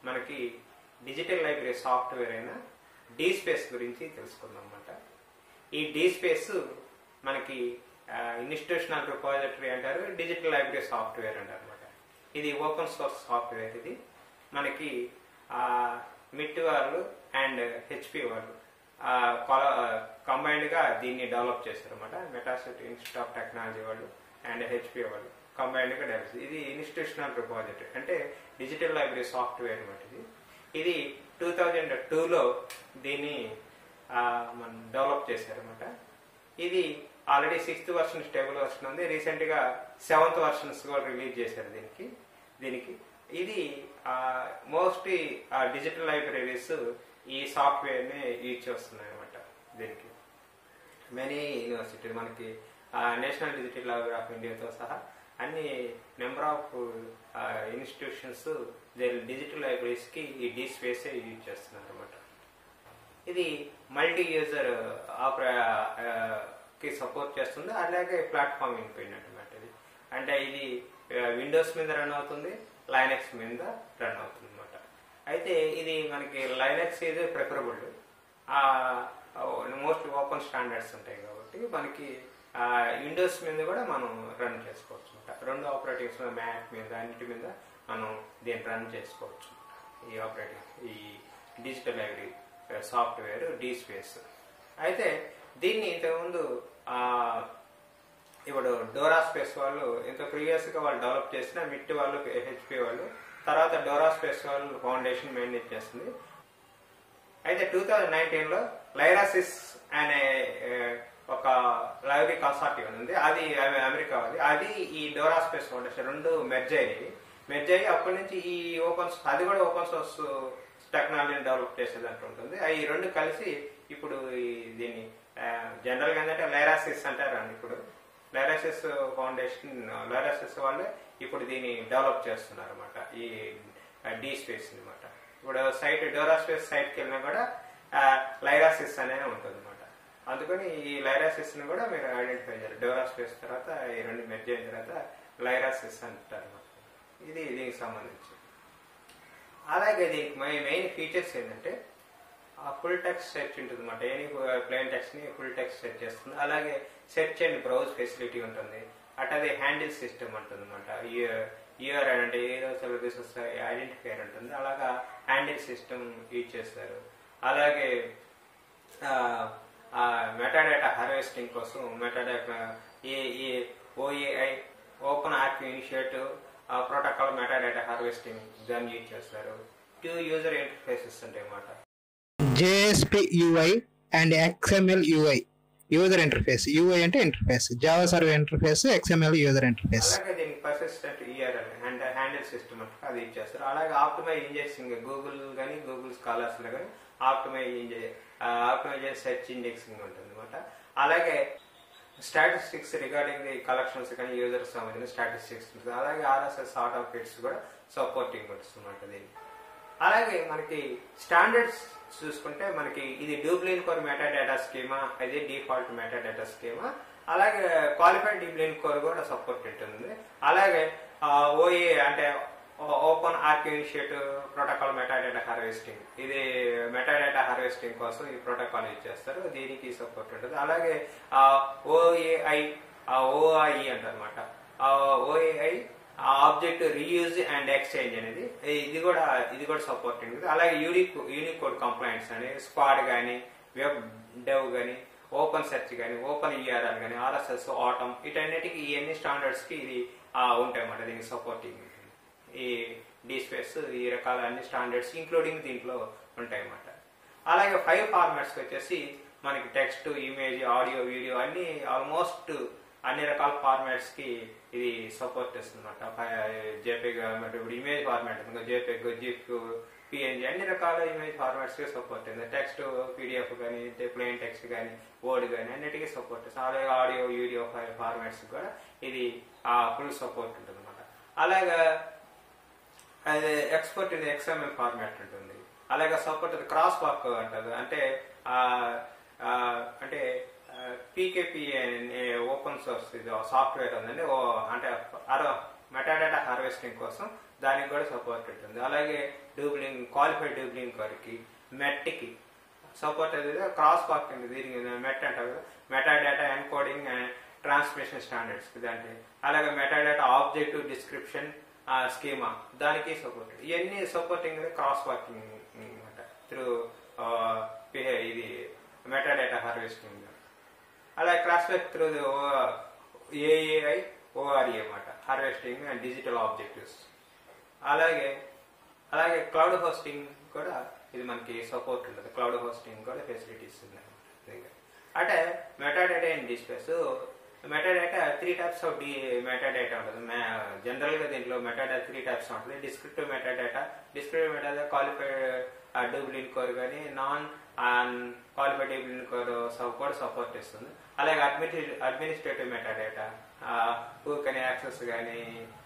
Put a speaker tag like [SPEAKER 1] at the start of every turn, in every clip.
[SPEAKER 1] మనకి digital library software అయిన D space గురించి తెలుసుకుందాం అన్నమాట ఈ డీ స్పేస్ మనకి ఇన్స్టిట్యూషనల్ రిపాజిటరీ అంటారు డిజిటల్ లైబ్రరీ సాఫ్ట్వేర్ అంటారు అనమాట ఇది ఓపెన్ సోర్స్ సాఫ్ట్వేర్ ఇది మనకి మిట్ వాళ్ళు అండ్ హెచ్పి వాళ్ళు కంబైన్డ్ గా దీన్ని డెవలప్ చేశారు అనమాట మెటాసిటీ ఇన్స్టిట్యూట్ ఆఫ్ టెక్నాలజీ వాళ్ళు అండ్ హెచ్పి వాళ్ళు కంబైన్డ్ గా డెవలప్ ఇది ఇన్స్టిట్యూషనల్ రిపాజిటరీ అంటే డిజిటల్ లైబ్రరీ సాఫ్ట్వేర్ అనమాట ఇది ఇది టూ థౌజండ్ టూలో దీన్ని ఆ, మనం డెవలప్ చేశారనమాట ఇది already sixth version stable version ఉంది రీసెంట్ గా సెవెంత్ వర్షన్స్ కూడా రిలీజ్ చేశారు దీనికి దీనికి ఇది మోస్ట్లీ డిజిటల్ లైబ్రరీస్ ఈ సాఫ్ట్వేర్ ని యూజ్ చేస్తున్నాయి అనమాట దీనికి మెనీ యూనివర్సిటీ మనకి నేషనల్ డిజిటల్ లైబ్రరీ ఆఫ్ ఇండియాతో సహా అన్ని number of institutions digital libraries కి ఈ డీ స్పేస్ యూజ్ చేస్తున్నారు అనమాట ఇది మల్టీ యూజర్ కి సపోర్ట్ చేస్తుంది అలాగే ప్లాట్ఫామ్ ఇండిపెండెంట్ అనమాట ఇది అంటే ఇది విండోస్ మీద రన్ అవుతుంది లైనక్స్ మీద రన్ అవుతుంది అనమాట అయితే ఇది మనకి లైనక్స్ ఇది ప్రిఫరబుల్ మోస్ట్ ఓపెన్ స్టాండర్డ్స్ ఉంటాయి కాబట్టి మనకి విండోస్ మీద కూడా మనం రన్ చేసుకోవచ్చు అనమాట రెండు ఆపరేటింగ్స్ మ్యాక్ మీద అన్నిటి మీద మనం దీన్ని రన్ చేసుకోవచ్చు ఈ ఆపరేటింగ్ ఈ digital library software D space అయితే దీన్ని ఇంతకుముందు ఆ, ఇప్పుడు డోరా స్పేస్ వాళ్ళు ఇంత ప్రీవియస్ గా వాళ్ళు డెవలప్ చేసిన మిట్ వాళ్ళు హెచ్పి వాళ్ళు తర్వాత డోరా స్పేస్ వాళ్ళు ఫౌండేషన్ మెయింటైన్ చేస్తుంది అయితే టూ థౌజండ్ నైన్టీన్ లో లైరాసిస్ అనే ఏ, ఒక లైబ్రరీ కన్సార్టివ్ ఉంది అది అమె- అమెరికా అది అది ఈ డోరా స్పేస్ ఫౌండేషన్ రెండు మెర్జ్ అయ్యాయి మెర్జ్ అయ్యి అప్పటి నుంచి ఈ ఓపెన్ అది కూడా ఓపెన్ సోర్స్ టెక్నాలజీని డెవలప్ చేసేదంటూ ఉంటుంది అవి రెండు కలిసి ఇప్పుడు ఈ దీన్ని జనరల్ గా ఏంటంటే లైరాసిస్ అంటారు అండి ఇప్పుడు లైరాసిస్ ఫౌండేషన్ లైరాసిస్ వాళ్ళే ఇప్పుడు దీన్ని డెవలప్ చేస్తున్నారు అనమాట ఈ డి స్పేస్ అనమాట ఇప్పుడు సైట్ డోరా స్పేస్ సైట్కి వెళ్ళినా కూడా లైరాసిస్ అనేది ఉంటుంది అనమాట అందుకని ఈ లైరాసిస్ ని కూడా మీరు ఐడెంటిఫై చేయాలి డోరా స్పేస్ తర్వాత ఈ రెండు మెర్జ్ అయిన తర్వాత లైరాసిస్ అంటారు అనమాట ఇది దీనికి సంబంధించి అలాగే ఇది మెయిన్ ఫీచర్స్ ఏంటంటే ఆ ఫుల్ టెక్స్ట్ సెర్చ్ ఉంటుంది అనమాట ఎనీ ప్లెయిన్ టెక్స్ట్ ని ఫుల్ టెక్స్ట్ సెర్చ్ చేస్తుంది అలాగే సెర్చ్ అండ్ బ్రౌజ్ ఫెసిలిటీ ఉంటుంది అట్లాగే హ్యాండిల్ సిస్టమ్ ఉంటుంది అనమాట యూఆర్ అంటే ఏదో సర్వీసెస్ ఐడెంటిఫైర్ ఉంటుంది అలాగా హ్యాండిల్ సిస్టమ్ యూజ్ చేస్తారు అలాగే మెటాడేటా హార్వెస్టింగ్ కోసం మెటాడేటా ఈ ఈ OAI open arc initiative protocol metadata harvesting దాన్ని యూజ్ చేస్తారు టూ యూజర్ ఇంటర్ఫేసెస్ ఉంటాయి అన్నమాట
[SPEAKER 2] JSP UI and XML UI user interface UI అంటే interface Java survey interface XML user interface
[SPEAKER 1] అలాగే దీనికి persistent URL and handle system అంటే అది ఇచ్చేస్తారు అలాగే ఆప్టిమైజ్ ఇంజెక్సింగ్ గూగుల్ కానీ గూగుల్ స్కాలర్స్ లో కానీ ఆప్టిమైజ్ ఇంజె ఆప్టిమైజ్ సెర్చ్ ఇండెక్సింగ్ ఉంటుంది అనమాట అలాగే స్టాటిస్టిక్స్ రిగార్డింగ్ ది కలెక్షన్స్ కానీ యూజర్స్ సంబంధించిన స్టాటిస్టిక్స్ ఉంటుంది అలాగే ఆర్ఎస్ఎస్ ఆటో కిట్స్ కూడా సపోర్టింగ్ ఉంటుంది అనమాట దీన్ని అలాగే మనకి స్టాండర్డ్స్ చూసుకుంటే మనకి ఇది Dublin core metadata schema ఇది డిఫాల్ట్ మెటా డేటా స్కీమా అలాగే క్వాలిఫైడ్ డూప్లిన్ కోర్ కూడా సపోర్ట్ ఉంటుంది అలాగే ఓఏ అంటే open arc initiative protocol metadata harvesting ఇది మెటా డేటా హార్వెస్టింగ్ కోసం ఈ ప్రోటోకాల్ యూజ్ చేస్తారు దీనికి సపోర్ట్ ఉంటుంది అలాగే ఓఏఐ ఓఐ అంటారనమాట OAI object reuse and exchange అనేది ఇది కూడా ఇది కూడా సపోర్టింగ్ ఉంది అలాగే యూనిక్ యూనికోడ్ కంప్లైంట్స్ అని స్క్వాడ్ కానీ వెబ్ డెవ్ కానీ ఓపెన్ సెర్చ్ కానీ ఓపెన్ ఈఆర్ఆర్ కానీ ఆర్ఎస్ఎస్ ఆటమ్ వీటన్నిటికి ఇవన్నీ స్టాండర్డ్స్ కి ఇది ఆ, ఉంటాయి అన్నమాట దీనికి సపోర్టింగ్ ఈ డి స్పేస్ ఈ రకాల అన్ని స్టాండర్డ్స్ ఇంక్లూడింగ్ దీంట్లో ఉంటాయి అన్నమాట అలాగే ఫైవ్ ఫార్మాట్స్ వచ్చేసి మనకి టెక్స్ట్ ఇమేజ్ ఆడియో వీడియో అన్ని ఆల్మోస్ట్ అన్ని రకాల ఫార్మాట్స్ కి ఇది సపోర్ట్ చేస్తుంది అనమాట జేపీగ్ ఇప్పుడు ఇమేజ్ ఫార్మాట్ ఉంది జేపీగ్ జిప్ పిఎన్జి అన్ని రకాల ఇమేజ్ ఫార్మాట్స్ కి సపోర్ట్ ఉంది టెక్స్ట్ పీడిఎఫ్ కానీ ప్లెయిన్ టెక్స్ట్ కానీ వర్డ్ కానీ అన్నిటికీ సపోర్ట్ చేస్తుంది అలాగే ఆడియో వీడియో ఫార్మాట్స్ కూడా ఇది ఫుల్ సపోర్ట్ ఉంటుంది అనమాట అలాగే అది ఎక్స్పోర్ట్ ఇది ఎక్స్ఎంఎల్ ఫార్మాట్ ఉంటుంది అలాగే సపోర్ట్ క్రాస్ వాక్ అంటారు అంటే ఆ, ఆ, అంటే పీకేపీ ఓపెన్ సోర్స్ ఇది సాఫ్ట్వేర్ ఉందండి ఓ అంటే మెటాడేటా హార్వెస్టింగ్ కోసం దానికి కూడా సపోర్ట్ ఉంటుంది అలాగే డూబ్లింగ్ క్వాలిఫైడ్ డూబ్లింగ్ వరకు మెట్కి సపోర్ట్ అది క్రాస్ వాకింగ్ దీనికి మెట్ అంటారు కదా metadata encoding and transmission standards దాంట్లో అలాగే metadata objective description schema దానికి సపోర్ట్ ఇవన్నీ సపోర్టింగ్ క్రాస్ వాకింగ్ అనమాట త్రూ ఇది మెటా డేటా హార్వెస్టింగ్ అలాగే cross work through AAI ORE అనమాట హార్వెస్టింగ్ అండ్ డిజిటల్ ఆబ్జెక్టివ్స్ అలాగే అలాగే క్లౌడ్ హోస్టింగ్ కూడా ఇది మనకి సపోర్ట్ ఉంటుంది క్లౌడ్ హోస్టింగ్ కూడా ఫెసిలిటీస్ ఉన్నాయి దీనికి. అంటే metadata in DSpace metadata three types of the metadata ఉంటుంది జనరల్గా దీంట్లో మెటాడేటా త్రీ టైప్స్ ఉంటుంది descriptive metadata descriptive metadata qualified Dublin core కానీ నాన్ క్వాలిఫైడ్ డూబ్లిన్ కోర్ కూడా సపోర్ట్ ఇస్తుంది అలాగే అడ్మిని అడ్మినిస్ట్రేటివ్ మెటాడేటా ఊకని యాక్సెస్ కానీ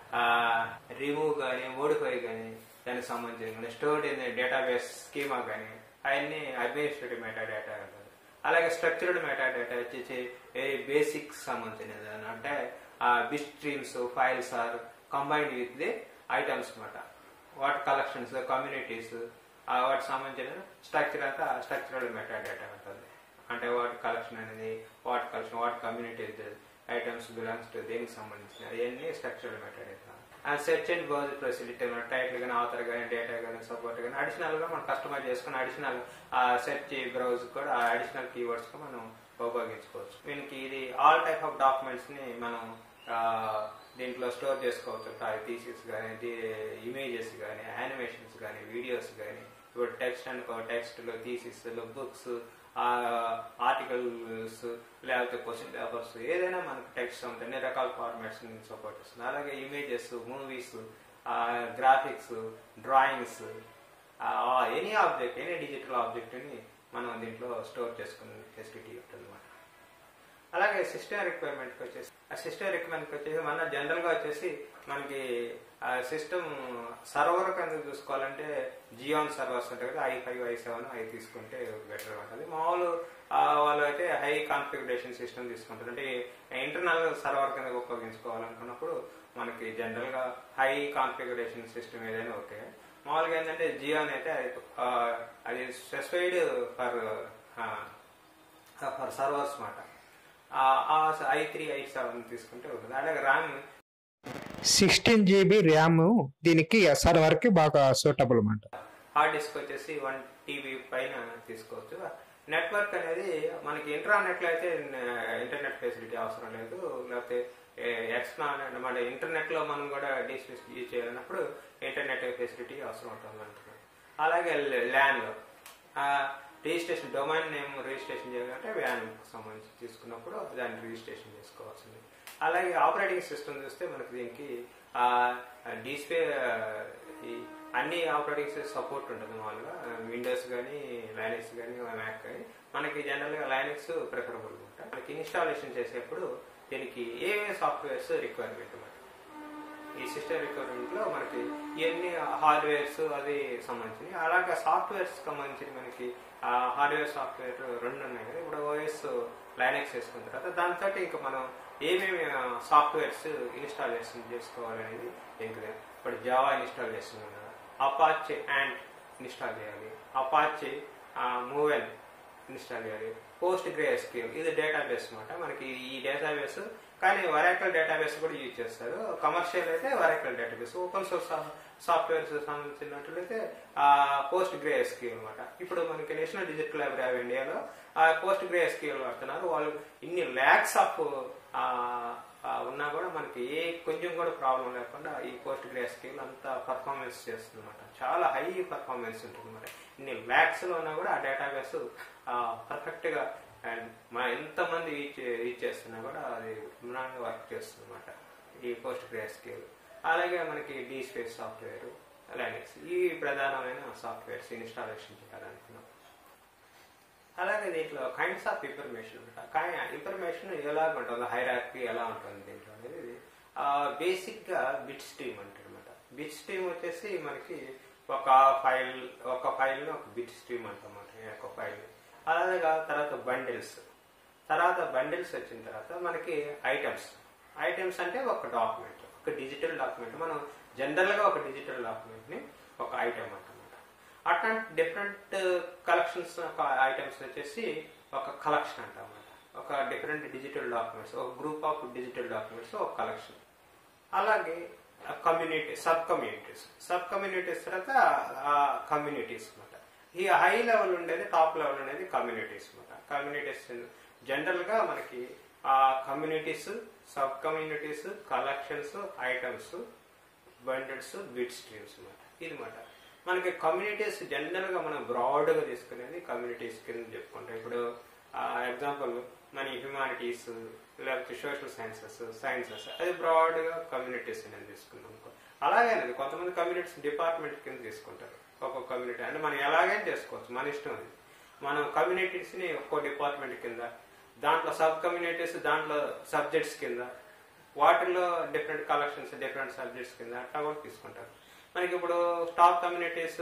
[SPEAKER 1] రిమూవ్ కానీ మోడిఫై కానీ దానికి సంబంధించిన స్టోర్డ్ ఇన్ డేటాబేస్ స్కీమా కానీ అవన్నీ అడ్మినిస్ట్రేటివ్ మెటాడేటా ఉంటుంది అలాగే స్ట్రక్చర్డ్ మెటాడేటా వచ్చేసి వెరీ బేసిక్స్ సంబంధించినది అని అంటే bit streams files or combined with the items అనమాట వాటి కలెక్షన్స్ కమ్యూనిటీస్ వాటికి సంబంధించిన స్ట్రక్చర్ అంతా స్ట్రక్చరల్ మెటాడేటా ఉంటుంది అంటే వాటి కలెక్షన్ అనేది వాటి కలెక్షన్ వాటి కమ్యూనిటీస్ ఐటమ్స్ బిలాంగ్స్ టు దేనికి సంబంధించిన అవన్నీ structural metadata and search and browse facility title కానీ ఆథర్ కానీ డేటా కానీ సపోర్ట్ కానీ అడిషనల్ గా మనం కస్టమైజ్ చేసుకుని అడిషనల్ సెర్చ్ బ్రౌజ్ కూడా అడిషనల్ కీవర్డ్స్ గా మనం ఉపయోగించుకోవచ్చు దీనికి ఇది ఆల్ టైప్ ఆఫ్ డాక్యుమెంట్స్ ని మనం ఆ, దీంట్లో స్టోర్ చేసుకోవచ్చు అవి థీసిస్ కానీ ఇమేజెస్ కానీ యానిమేషన్స్ కానీ వీడియోస్ కానీ ఇప్పుడు టెక్స్ట్ అనుకో టెక్స్ట్ లో థీసిస్ బుక్స్ ఆర్టికల్స్ లేకపోతే క్వశ్చన్ పేపర్స్ ఏదైనా మనకు టెక్స్ట్ ఉంటుంది అన్ని రకాల ఫార్మాట్స్ సపోర్ట్ ఇస్తుంది అలాగే images movies graphics drawings any object any digital ఆబ్జెక్ట్ని మనం దీంట్లో స్టోర్ చేసుకునే ఫెసిలిటీ ఉంటుంది అనమాట అలాగే సిస్టమ్ రిక్వైర్మెంట్కి వచ్చేసి ఆ సిస్టమ్ రిక్వైర్మెంట్కి వచ్చేసి మన జనరల్గా వచ్చేసి మనకి ఆ సిస్టమ్ సర్వర్ కింద చూసుకోవాలంటే జియోన్ సర్వర్స్ ఉంటాయి కదా ఐ ఫైవ్ ఐ సెవెన్ అవి తీసుకుంటే బెటర్ ఉంటుంది మామూలు ఆ, వాళ్ళు అయితే హై కాన్ఫిగరేషన్ సిస్టమ్ తీసుకుంటారు అంటే ఇంటర్నల్ సర్వర్ కింద ఉపయోగించుకోవాలనుకున్నప్పుడు మనకి జనరల్గా హై కాన్ఫిగరేషన్ సిస్టమ్ ఏదైనా ఓకే మామూలుగా ఏంటంటే జియోన్ అయితే అది, ఆ, అది స్పెసిఫైడ్ ఫర్ ఫర్ సర్వర్స్ మాట ఐ త్రీ ఐ సెవెన్ తీసుకుంటే ఉంటుంది అలాగే ర్యామ్
[SPEAKER 2] సిక్స్టీన్ జీబీ ర్యామ్ దీనికి సర్వర్ కి బాగా సూటబుల్ అన్నమాట
[SPEAKER 1] హార్డ్ డిస్క్ వచ్చేసి వన్ టీబీ పైన తీసుకోవచ్చు నెట్వర్క్ అనేది మనకి ఇంటర్నెట్ లో అయితే ఇంటర్నెట్ ఫెసిలిటీ అవసరం లేదు లేకపోతే ఎక్స్ట్రా మన ఇంటర్నెట్ లో మనం కూడా డిష్ యూజ్ చేయాలన్నప్పుడు ఇంటర్నెట్ ఫెసిలిటీ అవసరం ఉంటుంది మనకి అలాగే ల్యాన్ లో రిజిస్ట్రేషన్ డొమైన్ నేమ్ రిజిస్ట్రేషన్ చేయాలంటే వ్యాన్ సంబంధించి తీసుకున్నప్పుడు దాన్ని రిజిస్ట్రేషన్ చేసుకోవాల్సింది అలాగే ఆపరేటింగ్ సిస్టమ్ చూస్తే మనకి దీనికి డిస్ప్లే ఈ అన్ని ఆపరేటింగ్ సిస్టమ్ సపోర్ట్ ఉంటుంది మామూలుగా విండోస్ కానీ లైనక్స్ కానీ మ్యాక్ కానీ మనకి జనరల్గా లైనక్స్ ప్రిఫరబుల్ ఉంటాయి మనకి ఇన్స్టాలేషన్ చేసేప్పుడు దీనికి ఏమేమి సాఫ్ట్వేర్స్ రిక్వైర్మెంట్ అన్నమాట ఈ సిస్టమ్ రిక్వైర్మెంట్ లో మనకి ఇవన్నీ హార్డ్వేర్స్ అది సంబంధించినవి అలాగే సాఫ్ట్వేర్స్ సంబంధించి మనకి హార్డ్వేర్ సాఫ్ట్వేర్ రెండు ఉన్నాయి కదా ఇప్పుడు ఓఎస్ లైనక్స్ వేసుకున్న తర్వాత దాంతో ఇంకా మనం ఏమేమి సాఫ్ట్వేర్స్ ఇన్స్టాలేషన్ చేసుకోవాలనేది ఇంకా ఇప్పుడు జావా ఇన్స్టాల్ చేస్తున్నాం కదా అపాచ్ అండ్ ఇన్స్టాల్ చేయాలి అపాచ్ మూవెన్ ఇన్స్టాల్ చేయాలి పోస్ట్ గ్రే ఎస్క్యూఎల్ ఇది డేటాబేస్ అనమాట మనకి ఈ డేటాబేస్ కానీ వరాకల్ డేటాబేస్ కూడా యూజ్ చేస్తారు కమర్షియల్ అయితే Oracle database open source softwares సంబంధించినట్లయితే పోస్ట్ గ్రే ఎస్క్యూఎల్ అనమాట ఇప్పుడు మనకి నేషనల్ డిజిటల్ లైబ్రరీ ఆఫ్ ఇండియాలో పోస్ట్ గ్రే ఎస్క్యూఎల్ వాడుతున్నారు వాళ్ళు ఇన్ని ల్యాక్స్ ఆఫ్ ఉన్నా కూడా మనకి ఏ కొంచెం కూడా ప్రాబ్లం లేకుండా ఈ పోస్ట్ గ్రే ఎస్క్యూఎల్ అంతా పర్ఫార్మెన్స్ చేస్తుంది అనమాట చాలా హై పర్ఫార్మెన్స్ ఉంటుంది అనమాట ఇన్ని ల్యాక్స్ లో ఉన్నా కూడా ఆ డేటాబేస్ పర్ఫెక్ట్ గా అండ్ మన ఎంతమంది రీచ్ రీచ్ చేస్తున్నా కూడా అది బ్రహ్మాండంగా వర్క్ చేస్తుంది అనమాట ఈ పోస్ట్ గ్రే ఎస్క్యూఎల్ అలాగే మనకి డీ స్పేస్ సాఫ్ట్వేర్ లైనక్స్ ఈ ప్రధానమైన సాఫ్ట్వేర్స్ ఇన్స్టాలేషన్ చేయాలనుకున్నాం అలాగే దీంట్లో కైండ్స్ ఆఫ్ ఇన్ఫర్మేషన్ ఇన్ఫర్మేషన్ ఎలా ఉంటుంది హైరార్కీ ఎలా ఉంటుంది దీంట్లో అనేది బేసిక్ గా బిట్ స్ట్రీమ్ అంటారు అనమాట బిట్ స్ట్రీమ్ వచ్చేసి మనకి ఒక ఫైల్ ఒక ఫైల్ ని ఒక బిట్ స్ట్రీమ్ అంటాం అన్నమాట ఒక ఫైల్ అలాగే తర్వాత బండిల్స్ తర్వాత బండిల్స్ వచ్చిన తర్వాత మనకి ఐటమ్స్ ఐటమ్స్ అంటే ఒక డాక్యుమెంట్ ఒక డిజిటల్ డాక్యుమెంట్ మనం జనరల్ గా ఒక డిజిటల్ డాక్యుమెంట్ ని ఒక ఐటమ్ అంటాం అట్లాంటి డిఫరెంట్ కలెక్షన్స్ ఐటమ్స్ వచ్చేసి ఒక కలెక్షన్ అంటాం అన్నమాట ఒక డిఫరెంట్ డిజిటల్ డాక్యుమెంట్స్ ఒక గ్రూప్ ఆఫ్ డిజిటల్ డాక్యుమెంట్స్ ఒక కలెక్షన్ అలాగే community sub communities sub communities తర్వాత కమ్యూనిటీస్ అనమాట ఈ హై లెవెల్ ఉండేది టాప్ లెవెల్ ఉండేది కమ్యూనిటీస్ అనమాట కమ్యూనిటీస్ జనరల్ గా మనకి ఆ communities sub communities collections items bundles bit streams అనమాట ఇది మాట మనకి కమ్యూనిటీస్ జనరల్ గా మనం బ్రాడ్ గా తీసుకునేది కమ్యూనిటీస్ కింద చెప్పుకుంటాం ఇప్పుడు ఎగ్జాంపుల్ మన హ్యుమానిటీస్ లేకపోతే సోషల్ సైన్సెస్ సైన్సెస్ అది బ్రాడ్ గా కమ్యూనిటీస్ అనేది తీసుకున్నాం అనుకో. అలాగే అనేది కొంతమంది కమ్యూనిటీస్ డిపార్ట్మెంట్ కింద తీసుకుంటారు ఒక్కొక్క కమ్యూనిటీ అంటే మనం ఎలాగైనా చేసుకోవచ్చు మన ఇష్టం అది మనం కమ్యూనిటీస్ ని ఒక్కో డిపార్ట్మెంట్ కింద దాంట్లో సబ్ కమ్యూనిటీస్ దాంట్లో సబ్జెక్ట్స్ కింద వాటిల్లో డిఫరెంట్ కలెక్షన్స్ డిఫరెంట్ సబ్జెక్ట్స్ కింద అట్లా కూడా తీసుకుంటారు మనకి ఇప్పుడు టాప్ కమ్యూనిటీస్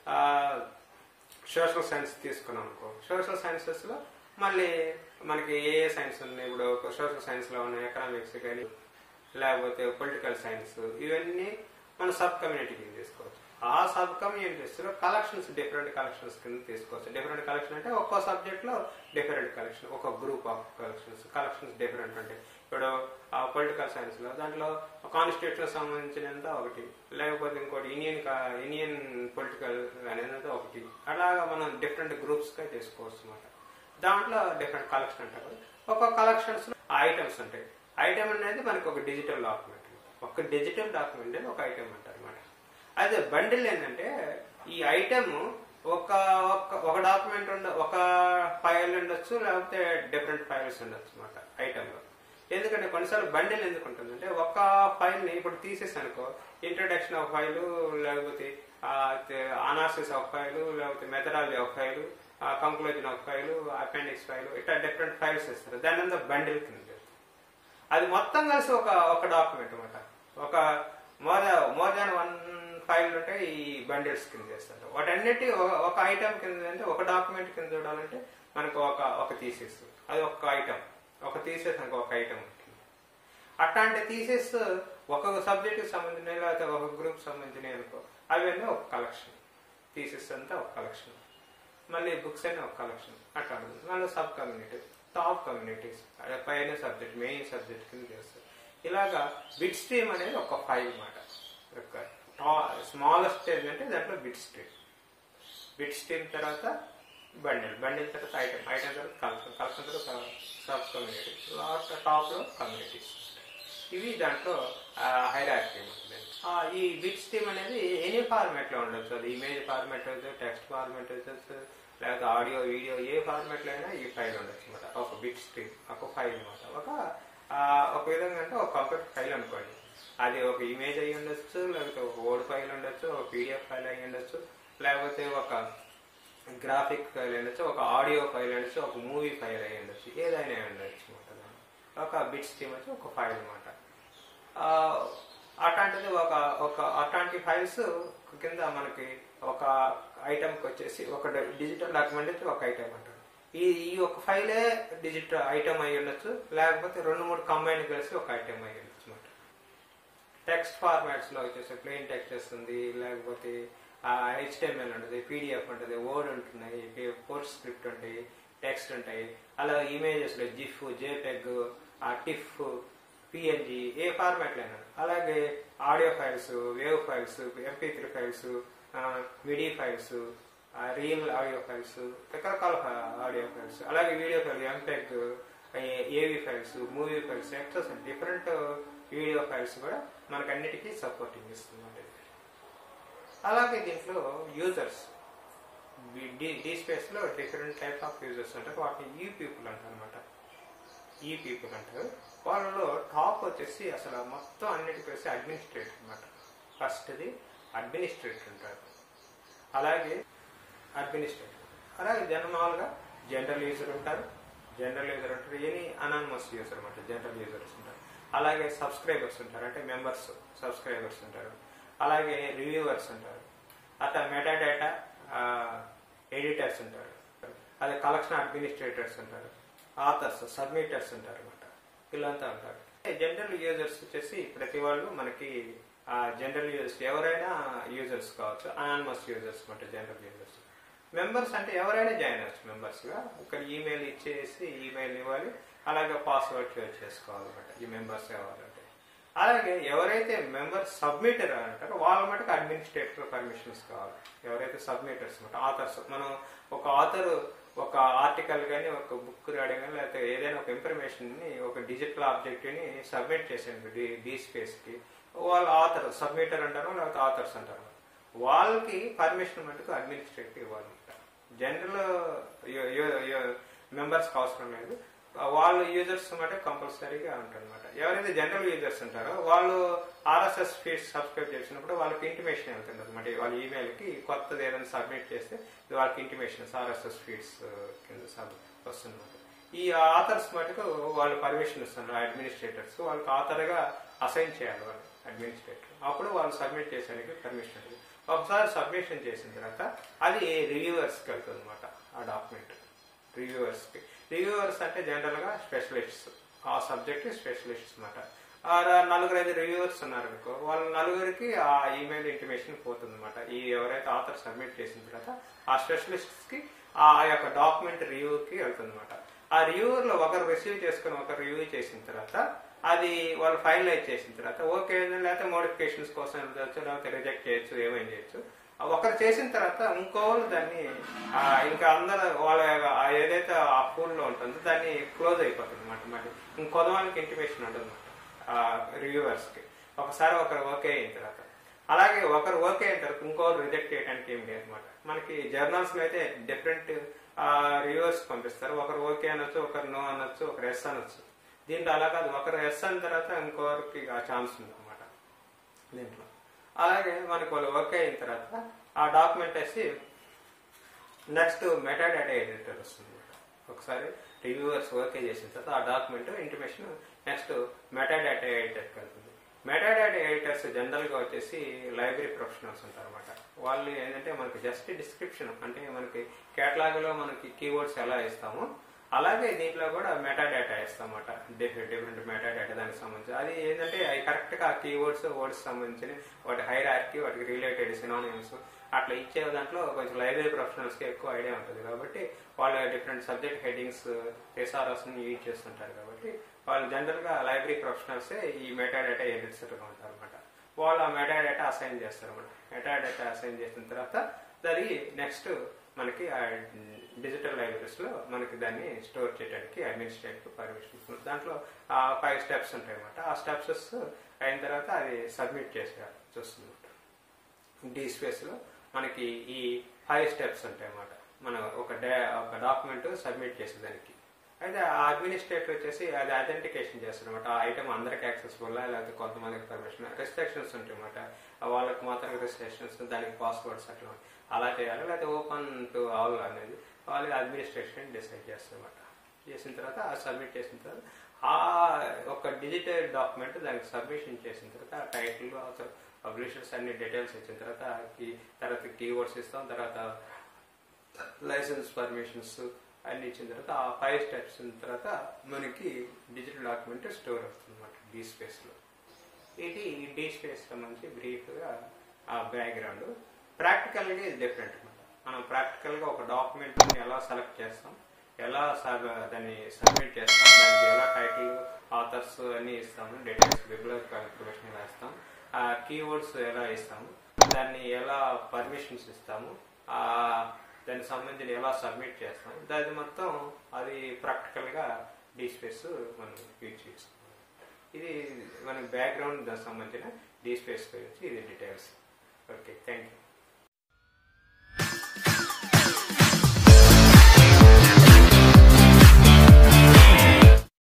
[SPEAKER 1] సోషల్ సైన్స్ తీసుకున్నాం అనుకో సోషల్ సైన్సెస్ లో మళ్ళీ మనకి ఏ ఏ సైన్స్ ఉన్నాయి ఇప్పుడు సోషల్ సైన్స్ లో ఉన్న ఎకనామిక్స్ కానీ లేకపోతే పొలిటికల్ సైన్స్ ఇవన్నీ మన సబ్ కమ్యూనిటీ కింద తీసుకోవచ్చు ఆ సబ్ కమ్యూనిటీస్ లో కలెక్షన్స్ డిఫరెంట్ కలెక్షన్స్ కింద తీసుకోవచ్చు డిఫరెంట్ కలెక్షన్ అంటే ఒక్కో సబ్జెక్ట్ లో డిఫరెంట్ కలెక్షన్ ఒక group of collections collections different ఉంటాయి ఇప్పుడు పొలిటికల్ సైన్స్ లో దాంట్లో కాన్స్టిట్యూషన్ సంబంధించినంత ఒకటి లేకపోతే ఇంకోటి ఇండియన్ ఇండియన్ పొలిటికల్ అనేది ఒకటి అలాగా మనం డిఫరెంట్ గ్రూప్స్ గా చేసుకోవచ్చు అనమాట దాంట్లో డిఫరెంట్ కలెక్షన్ అంటారు ఒక్కొక్క కలెక్షన్స్ ఐటమ్స్ ఉంటాయి ఐటమ్ అనేది మనకి ఒక డిజిటల్ డాక్యుమెంట్ ఒక డిజిటల్ డాక్యుమెంట్ అని ఒక ఐటమ్ అంటారు అనమాట అదే బండిల్ ఏంటంటే ఈ ఐటమ్ ఒక ఒక- ఒక డాక్యుమెంట్ ఉండ ఒక ఫైల్ ఉండొచ్చు లేకపోతే డిఫరెంట్ ఫైల్స్ ఉండొచ్చు అనమాట ఐటమ్ లో ఎందుకంటే కొన్నిసార్లు బండిల్ ఎందుకు ఉంటుందంటే ఒక ఫైల్ ని ఇప్పుడు తీసేసి అనుకో ఇంట్రడక్షన్ ఆఫ్ ఫైల్ లేకపోతే అనాలిసిస్ ఆఫ్ ఫైల్ లేకపోతే methodology of file conclusion of file appendix file ఇట్లా డిఫరెంట్ ఫైల్స్ ఇస్తారు దాని అంతా బండిల్ కింద చేస్తారు. అది మొత్తం కలిసి ఒక ఒక డాక్యుమెంట్ అనమాట ఒక more more than one file ఉంటే ఈ బండిల్స్ కింద చేస్తారు వాటన్నిటి ఒక- ఒక ఐటమ్ కింద అంటే ఒక డాక్యుమెంట్ కింద చూడాలంటే మనకు ఒక ఒక థీసిస్ అది ఒక ఐటమ్ ఒక థీసిస్ అనుకో ఒక ఐటమ్ ఉంటుంది అట్లాంటి థీసిస్ ఒక సబ్జెక్ట్ సంబంధించిన లేకపోతే ఒక గ్రూప్ సంబంధించినవి అనుకో అవన్నీ ఒక కలెక్షన్ థీసిస్ అంతా ఒక కలెక్షన్ మళ్ళీ బుక్స్ అనే ఒక కలెక్షన్ అట్లా ఉంటుంది మళ్ళీ సబ్ కమ్యూనిటీస్ టాప్ కమ్యూనిటీస్ పైన సబ్జెక్ట్ మెయిన్ సబ్జెక్ట్ కింద చేస్తారు ఇలాగా బిట్ స్ట్రీమ్ అనేది ఒక ఫైవ్ మాట స్మాలెస్ట్ ఏంటంటే దాంట్లో బిట్ స్ట్రీమ్ బిట్ స్ట్రీమ్ తర్వాత బండిల్ బండిల్ తర్వాత ఐటమ్ ఐటమ్ తర్వాత కలెక్షన్ కలెక్షన్ తర్వాత సబ్ కమ్యూనిటీ లాస్ట్ టాప్ లో కమ్యూనిటీస్ ఇవి దాంట్లో హైరాక్టీ ఈ బిట్ స్ట్రీమ్ అనేది ఎనీ ఫార్మాట్ లో ఉండొచ్చు అది ఇమేజ్ ఫార్మాట్ అయితే టెక్స్ట్ ఫార్మాట్ అయితే లేకపోతే ఆడియో వీడియో ఏ ఫార్మాట్ లో అయినా ఈ ఫైల్ ఉండొచ్చు అనమాట ఒక బిట్ స్ట్రీమ్ ఒక ఫైల్ అనమాట ఒక ఆ, ఒక విధంగా అంటే ఒక కంప్యూటర్ ఫైల్ అనుకోండి అది ఒక ఇమేజ్ అయి ఉండొచ్చు లేకపోతే ఒక వర్డ్ ఫైల్ ఉండొచ్చు ఒక పీడిఎఫ్ ఫైల్ అయి ఉండొచ్చు లేకపోతే ఒక గ్రాఫిక్ ఫైల్ ఉండొచ్చు ఒక ఆడియో ఫైల్ ఉండొచ్చు ఒక మూవీ ఫైల్ అయి ఉండొచ్చు ఏదైనా అయి ఉండొచ్చు అనమాట ఒక బిట్ స్ట్రీమ్ వచ్చి ఒక ఫైల్ అనమాట అట్లాంటిది ఒక ఒక అట్లాంటి ఫైల్స్ కింద మనకి ఒక ఐటమ్కి వచ్చేసి ఒక డిజిటల్ డాక్యుమెంట్ అయితే ఒక ఐటమ్ అంటారు ఈ ఈ ఒక ఫైలే డిజిటల్ ఐటమ్ అయి ఉండొచ్చు లేకపోతే రెండు మూడు కంబైన్ కలిసి ఒక ఐటమ్ అయి ఉండొచ్చు అనమాట టెక్స్ట్ ఫార్మాట్స్ లో వచ్చేసి ప్లెయిన్ టెక్స్ట్ వస్తుంది లేకపోతే హెచ్టిఎంఎల్ ఉంటుంది పీడిఎఫ్ ఉంటుంది వర్డ్ ఉంటున్నాయి పోస్ట్ స్క్రిప్ట్ ఉంటాయి టెక్స్ట్ ఉంటాయి అలా ఇమేజెస్ లో జిఫ్ జేపెగ్ టిఫ్ పిఎన్జి ఏ ఫార్మాట్ అయినా అలాగే ఆడియో ఫైల్స్ వేవ్ files MP three files MIDI files real audio files రకరకాల ఆడియో ఫైల్స్ అలాగే video file MPEG AVI files movie files ఎక్సెస్ డిఫరెంట్ వీడియో ఫైల్స్ కూడా మనకు అన్నిటికీ సపోర్టింగ్ ఇస్తుంది అలాగే దీంట్లో యూజర్స్ డి స్పేస్ లో డిఫరెంట్ టైప్ ఆఫ్ యూజర్స్ ఉంటారు వాటిని ఈ పీపుల్ అంటారు అనమాట ఈ పీపుల్ అంటారు వాళ్ళలో టాప్ వచ్చేసి అసలు మొత్తం అన్నిటికీ వచ్చి అడ్మినిస్ట్రేటర్ అనమాట ఫస్ట్ది అడ్మినిస్ట్రేటర్ ఉంటారు అలాగే అడ్మినిస్ట్రేటర్ అలాగే జనరల్గా జనరల్ యూజర్ ఉంటారు జనరల్ యూజర్ ఉంటారు ఎనీ అనానమస్ యూజర్ అనమాట జనరల్ యూజర్స్ ఉంటారు అలాగే సబ్స్క్రైబర్స్ ఉంటారు అంటే మెంబర్స్ సబ్స్క్రైబర్స్ ఉంటారు అలాగే రివ్యూవర్స్ ఉంటారు అట్లా మెటాడేటా ఎడిటర్స్ ఉంటారు అదే కలెక్షన్ అడ్మినిస్ట్రేటర్స్ ఉంటారు ఆథర్స్ సబ్మిటర్స్ ఉంటారు అనమాట వీళ్ళంతా ఉంటారు జనరల్ యూజర్స్ వచ్చేసి ప్రతి వాళ్ళు మనకి జనరల్ యూజర్స్ ఎవరైనా యూజర్స్ కావచ్చు అనానమస్ యూజర్స్ అంటే జనరల్ యూజర్స్ మెంబర్స్ అంటే ఎవరైనా జాయిన్ అవ్వచ్చు మెంబర్స్గా ఒక ఈమెయిల్ ఇచ్చేసి ఈమెయిల్ ఇవ్వాలి అలాగే పాస్వర్డ్ షేర్ చేసుకోవాలన్నమాట ఈ మెంబర్స్ కావాలంటే అలాగే ఎవరైతే మెంబర్ సబ్మిటర్ అంటారో వాళ్ళ మటుకు అడ్మినిస్ట్రేటర్ పర్మిషన్స్ కావాలి ఎవరైతే సబ్మిటర్స్ అనమాట ఆథర్స్ మనం ఒక ఆథర్ ఒక ఆర్టికల్ కానీ ఒక బుక్ రాయడం కానీ లేకపోతే ఏదైనా ఒక ఇన్ఫర్మేషన్ ని ఒక డిజిటల్ ఆబ్జెక్ట్ ని సబ్మిట్ చేసాను డి డి స్పేస్ కి వాళ్ళు ఆథర్ సబ్మిటర్ అంటారు లేకపోతే ఆథర్స్ అంటారు వాళ్ళకి పర్మిషన్ మటుకు అడ్మినిస్ట్రేటివ్ ఇవ్వాలి జనరల్ మెంబర్స్కి అవసరం లేదు వాళ్ళు యూజర్స్ మాట కంపల్సరీగా ఉంటారనమాట ఎవరైతే జనరల్ యూజర్స్ ఉంటారో వాళ్ళు ఆర్ఎస్ఎస్ ఫీడ్స్ సబ్స్క్రైబ్ చేసినప్పుడు వాళ్ళకి ఇంటిమేషన్ వెళ్తుంది అనమాట వాళ్ళ ఈమెయిల్కి కొత్తది ఏదైనా సబ్మిట్ చేస్తే ఇది వాళ్ళకి ఇంటిమేషన్స్ ఆర్ఎస్ఎస్ ఫీడ్స్ కింద సబ్ వస్తుందన్నమాట ఈ ఆథర్స్ మటుకు వాళ్ళు పర్మిషన్ ఇస్తున్నారు అడ్మినిస్ట్రేటర్స్ వాళ్ళకి ఆథర్గా అసైన్ చేయాలి వాళ్ళు అడ్మినిస్ట్రేటర్ అప్పుడు వాళ్ళు సబ్మిట్ చేసేందుకు పర్మిషన్ ఉంటుంది ఒకసారి సబ్మిషన్ చేసిన తర్వాత అది రివ్యూవర్స్కి వెళ్తుంది అనమాట ఆ డాక్యుమెంట్ రివ్యూవర్స్కి రివ్యూవర్స్ అంటే జనరల్గా స్పెషలిస్ట్స్ ఆ సబ్జెక్ట్ స్పెషలిస్ట్స్ అనమాట నలుగురు ఐదు రివ్యూవర్స్ ఉన్నారు అనుకో వాళ్ళ నలుగురికి ఆ ఈమెయిల్ ఇంటిమేషన్ పోతుంది అనమాట ఈ ఎవరైతే ఆథర్ సబ్మిట్ చేసిన తర్వాత ఆ స్పెషలిస్ట్స్ కి ఆ యొక్క డాక్యుమెంట్ రివ్యూకి వెళ్తుంది అనమాట ఆ రివ్యూర్ లో ఒకరు రిసీవ్ చేసుకుని ఒకరు రివ్యూ చేసిన తర్వాత అది వాళ్ళు ఫైనలైజ్ చేసిన తర్వాత ఓకే లేకపోతే మోడిఫికేషన్స్ కోసం వెళ్ళచ్చు లేకపోతే రిజెక్ట్ చేయొచ్చు ఏమైనా చేయొచ్చు ఒకరు చేసిన తర్వాత ఇంకోళ్ళు దాన్ని ఆ, ఇంకా అందరు వాళ్ళ ఆ ఏదైతే ఆ ఫోన్ లో ఉంటుందో దాన్ని క్లోజ్ అయిపోతుంది అనమాట మరి ఇంకొద వాళ్ళకి ఇంటిమేషన్ ఉంటుంది అనమాట రివ్యూవర్స్ కి ఒకసారి ఒకరు ఓకే అయిన తర్వాత అలాగే ఒకరు ఓకే అయిన తర్వాత ఇంకోరు రిజెక్ట్ చేయడానికి ఏం లేదు అనమాట మనకి జర్నల్స్ లో అయితే డిఫరెంట్ రివ్యూవర్స్ పంపిస్తారు ఒకరు ఓకే అనొచ్చు ఒకరు నో అనొచ్చు ఒకరు ఎస్ అనొచ్చు దీంట్లో అలా కాదు ఒకరు ఎస్ అన్న తర్వాత ఇంకొకరికి ఆ ఛాన్స్ ఉంది అనమాట దీంట్లో అలాగే మనకి వాళ్ళు ఓకే అయిన తర్వాత ఆ డాక్యుమెంట్ వేసి నెక్స్ట్ మెటాడేటా ఎడిటర్ వస్తుంది ఒకసారి రివ్యూవర్స్ ఓకే చేసిన తర్వాత ఆ డాక్యుమెంట్ ఇంటిమేషన్ నెక్స్ట్ మెటాడేటా ఎడిటర్కి వెళ్తుంది మెటాడేటా ఎడిటర్స్ జనరల్గా వచ్చేసి లైబ్రరీ ప్రొఫెషనల్స్ ఉంటారు అనమాట వాళ్ళు ఏంటంటే మనకి జస్ట్ డిస్క్రిప్షన్ అంటే మనకి కేటలాగ్లో మనకి కీవర్డ్స్ ఎలా ఇస్తామో అలాగే దీంట్లో కూడా మెటాడేటా ఇస్తామన్నమాట డిఫరెంట్ మెటాడేటా దానికి సంబంధించి అది ఏంటంటే అవి కరెక్ట్ గా కీవర్డ్స్ వర్డ్స్ సంబంధించిన వాటి హైరార్కీ వాటికి రిలేటెడ్ సినానిమ్స్ అట్లా ఇచ్చే దాంట్లో కొంచెం లైబ్రరీ ప్రొఫెషనల్స్ కి ఎక్కువ ఐడియా ఉంటుంది కాబట్టి వాళ్ళు డిఫరెంట్ సబ్జెక్ట్ హెడ్డింగ్స్ ఎస్ఆర్ఎస్ ని యూజ్ చేస్తుంటారు కాబట్టి వాళ్ళు జనరల్ గా లైబ్రరీ ప్రొఫెషనల్స్ ఈ మెటాడేటా ఎడిట్స్ గా ఉంటారు అనమాట వాళ్ళు ఆ మెటాడేటా అసైన్ చేస్తారు అనమాట మెటాడేటా అసైన్ చేసిన తర్వాత దాని నెక్స్ట్ మనకి ఆ డిజిటల్ లైబ్రరీస్ లో మనకి దాన్ని స్టోర్ చేయడానికి అడ్మినిస్ట్రేటివ్ పర్మిషన్ దాంట్లో ఆ ఫైవ్ స్టెప్స్ ఉంటాయి అనమాట ఆ స్టెప్స్ అయిన తర్వాత అది సబ్మిట్ చేసే చూస్తుంది డి స్పేస్ లో మనకి ఈ ఫైవ్ స్టెప్స్ ఉంటాయి అన్నమాట మనం ఒక డా ఒక డాక్యుమెంట్ సబ్మిట్ చేసేదానికి అయితే ఆ అడ్మినిస్ట్రేటర్ వచ్చేసి అది అథెంటికేషన్ చేస్తారు అనమాట ఆ ఐటమ్ అందరికి యాక్సెసిబుల్ లేకపోతే కొంతమందికి పర్మిషన్ రెస్ట్రిక్షన్స్ ఉంటాయి అనమాట వాళ్ళకి మాత్రం రెస్ట్రిక్షన్స్ దానికి పాస్వర్డ్స్ అట్లా ఉంటాయి. అలా చేయాలి లేకపోతే ఓపెన్ టు ఆల్ అనేది వాళ్ళు అడ్మినిస్ట్రేషన్ డిసైడ్ చేస్తారు అనమాట చేసిన తర్వాత ఆ సబ్మిట్ చేసిన తర్వాత ఆ ఒక డిజిటల్ డాక్యుమెంట్ దానికి సబ్మిషన్ చేసిన తర్వాత ఆ టైటిల్ అసలు పబ్లిషర్స్ అన్ని డీటెయిల్స్ ఇచ్చిన తర్వాత కీ తర్వాత కీవర్డ్స్ ఇస్తాం తర్వాత లైసెన్స్ పర్మిషన్స్ అన్ని ఇచ్చిన తర్వాత ఆ ఫైవ్ స్టెప్స్ తర్వాత మనకి డిజిటల్ డాక్యుమెంట్ స్టోర్ అవుతుంది అనమాట డీ స్పేస్లో ఇది డీ స్పేస్ సంబంధించి బ్రీఫ్గా ఆ బ్యాక్గ్రౌండ్ ప్రాక్టికల్గా ఇది డిఫరెంట్ అనమాట మనం ప్రాక్టికల్గా ఒక డాక్యుమెంట్ని ఎలా సెలెక్ట్ చేస్తాం ఎలా సబ్- దాన్ని సబ్మిట్ చేస్తాం దానికి ఎలా టైటిల్ ఆథర్స్ అన్ని ఇస్తాము డీటెయిల్స్ బిబ్లియోగ్రఫికల్ ఇన్ఫర్మేషన్ ఎలా ఇస్తాం ఆ కీవర్డ్స్ ఎలా ఇస్తాము దాన్ని ఎలా పర్మిషన్స్ ఇస్తాము ఆ దానికి సంబంధించి ఎలా సబ్మిట్ చేస్తాం దాని మొత్తం అది ప్రాక్టికల్గా డీ స్పేస్ మనం యూజ్ చేస్తాం ఇది మన బ్యాక్గ్రౌండ్ దానికి సంబంధించిన డీ స్పేస్ గురించి ఇది డీటెయిల్స్ ఓకే థ్యాంక్ యూ